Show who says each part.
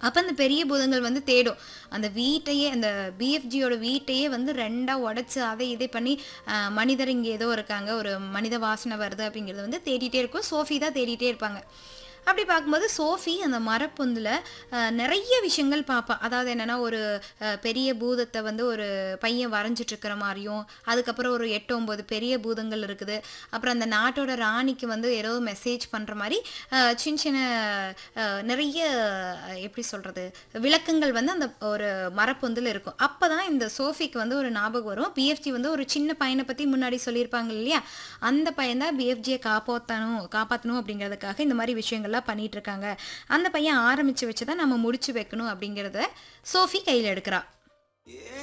Speaker 1: அப்போ அந்த பெரிய பூதங்கள் வந்து தேடும் அந்த வீட்டையே அந்த பிஎஃப்ஜியோட வீட்டையே வந்து ரெண்டாக உடச்சி அதை இதை பண்ணி அஹ், மனிதர் இங்கே ஏதோ இருக்காங்க ஒரு மனித வாசனை வருது அப்படிங்கிறது வந்து தேடிட்டே இருக்கும் சோஃபி தான் தேடிட்டே இருப்பாங்க அப்படி பார்க்கும்போது சோஃபி அந்த மரப்பொந்தில் நிறைய விஷயங்கள் பார்ப்பா அதாவது என்னென்னா ஒரு அஹ், பெரிய பூதத்தை வந்து ஒரு பையன் வரைஞ்சிட்டு இருக்கிற மாதிரியும் அதுக்கப்புறம் ஒரு எட்டு ஒம்பது பெரிய பூதங்கள் இருக்குது அப்புறம் அந்த நாட்டோட ராணிக்கு வந்து ஏதோ மெசேஜ் பண்ணுற மாதிரி அஹ், சின்ன சின்ன அஹ், நிறைய அஹ், எப்படி சொல்கிறது விளக்கங்கள் வந்து அந்த ஒரு மரப்பொந்தில் இருக்கும் அப்போ தான் இந்த சோஃபிக்கு வந்து ஒரு ஞாபகம் வரும் பிஎஃப்ஜி வந்து ஒரு சின்ன பையனை பற்றி முன்னாடி சொல்லியிருப்பாங்க இல்லையா அந்த பையன் தான் பிஎஃப்ஜியை காப்பாற்றணும் காப்பாற்றணும் அப்படிங்கிறதுக்காக இந்த மாதிரி விஷயங்கள்லாம் பண்ணிட்டு இருக்காங்க அந்த பையன் ஆரம்பித்து வச்சு தான் நம்ம முடிச்சு வைக்கணும் அப்படிங்கிறத சோஃபி கையில் எடுக்கிறா